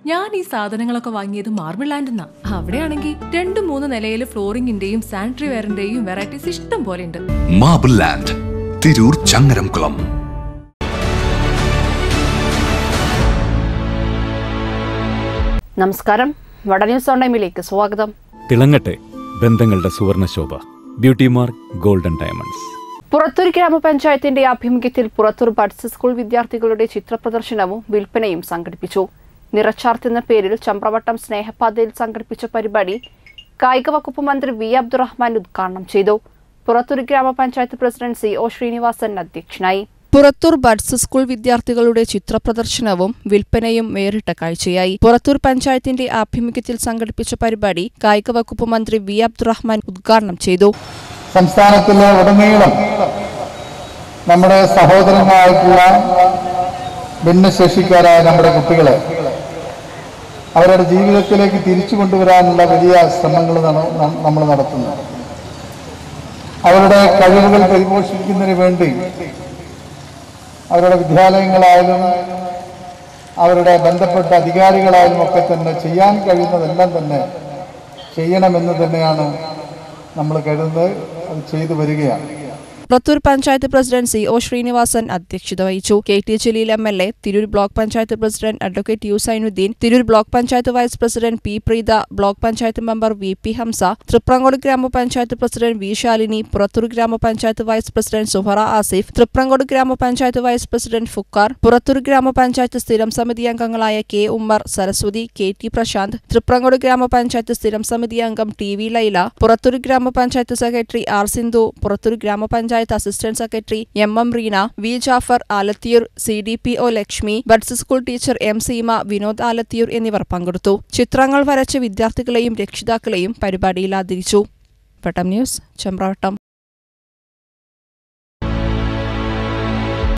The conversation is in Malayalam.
ഞാൻ ഈ സാധനങ്ങളൊക്കെ വാങ്ങിയത് മാർബിൾ ലാൻഡെന്നാ അവിടെയാണെങ്കിൽ രണ്ട് മൂന്ന് നിലയിൽ ഫ്ലോറിംഗിന്റെയും സാനിറ്ററി വെയറിന്റെയും വെറൈറ്റീസ് ഇഷ്ടം പോലെ ഉണ്ട് മാബിൾ ലാൻഡ് തിരൂർ ചങ്ങരംകുളം നമസ്കാരം വട ന്യൂസ് ഓൺ ടൈമിലേക്ക് സ്വാഗതം തിളങ്ങട്ടെ ബന്ധങ്ങളുടെ സുവർണശോഭ beauty mark golden diamonds Purathur ഗ്രാമപഞ്ചായത്തിന്റെ ആഭിമുഖ്യത്തിൽ പുറത്തൂർ ബഡ്സ് സ്കൂൾ വിദ്യാർത്ഥികളുടെ ചിത്രപ്രദർശനവും വിൽപ്പനയും സംഘടിപ്പിച്ചു നിറച്ചാർത്ത് എന്ന പേരിൽ ചമ്പ്രവട്ടം സ്നേഹപാതയിൽ സംഘടിപ്പിച്ച പരിപാടി കായിക വകുപ്പ് മന്ത്രി വി അബ്ദുറഹ്മാൻ ഉദ്ഘാടനം ചെയ്തു പുറത്തൂർ ഗ്രാമപഞ്ചായത്ത് പ്രസിഡന്റ് സി ഒ ശ്രീനിവാസൻ അധ്യക്ഷനായി പുറത്തൂർ ബഡ്സ് സ്കൂൾ വിദ്യാർത്ഥികളുടെ ചിത്രപ്രദർശനവും വിൽപ്പനയും വേറിട്ട കാഴ്ചയായി പുറത്തൂർ പഞ്ചായത്തിന്റെ ആഭിമുഖ്യത്തിൽ സംഘടിപ്പിച്ച പരിപാടി കായിക വകുപ്പ് മന്ത്രി വി അബ്ദുറഹ്മാൻ ഉദ്ഘാടനം ചെയ്തു സംസ്ഥാനത്തിലെ ഉടനീളം നമ്മുടെ സഹോദരങ്ങളായിട്ടുള്ള ഭിന്നശേഷിക്കാരായ നമ്മുടെ കുട്ടികളെ അവരുടെ ജീവിതത്തിലേക്ക് തിരിച്ചു കൊണ്ടുവരാനുള്ള വലിയ ശ്രമങ്ങൾ നമ്മൾ നടത്തുന്നു അവരുടെ കഴിവുകൾ പരിപോഷിപ്പിക്കുന്നതിന് വേണ്ടി അവരുടെ വിദ്യാലയങ്ങളായാലും അവരുടെ ബന്ധപ്പെട്ട അധികാരികളായാലും ഒക്കെ തന്നെ ചെയ്യാൻ കഴിയുന്നതെല്ലാം തന്നെ ചെയ്യണമെന്ന് തന്നെയാണ് നമ്മൾ കരുതുന്നത് അത് ചെയ്തു വരികയാണ് Purathur panchayat president C O Srinivasan അധ്യക്ഷത വഹിച്ചു K T Jaleel M L A Tirur block panchayat president advocate U Sainuddin Tirur block panchayat vice president P Preetha block panchayat member V P Hamsa Triprangode ഗ്രാമപഞ്ചായത്ത് പ്രസിഡന്റ് വി ശാലിനി പുറത്തൂർ ഗ്രാമപഞ്ചായത്ത് വൈസ് പ്രസിഡന്റ് സുഹറ ആസിഫ് തൃപ്രങ്കോട് ഗ്രാമപഞ്ചായത്ത് വൈസ് പ്രസിഡന്റ് ഫുക്കാർ പുറത്തൂർ ഗ്രാമപഞ്ചായത്ത് സ്ഥിരം സമിതി അംഗങ്ങളായ K Ummer Saraswathi K T Prashanth Triprangode ഗ്രാമപഞ്ചായത്ത് സ്ഥിരം സമിതി അംഗം ടി വി ലൈല പുറത്തൂർ ഗ്രാമപഞ്ചായത്ത് സെക്രട്ടറി ആർ സിന്ധു പുറത്തൂർ ഗ്രാമപഞ്ചായത്ത് assistant secretary M M Reena V Jafar Alathiyur C D P O Lakshmi buds school teacher M Seema Vinod Alathiyur എന്നിവർ പങ്കെടുത്തു ചിത്രങ്ങൾ വരച്ച വിദ്യാർത്ഥികളെയും രക്ഷിതാക്കളെയും പരിപാടിയിൽ ആദരിച്ചു വട്ടം ന്യൂസ് ചമ്പ്രവട്ടം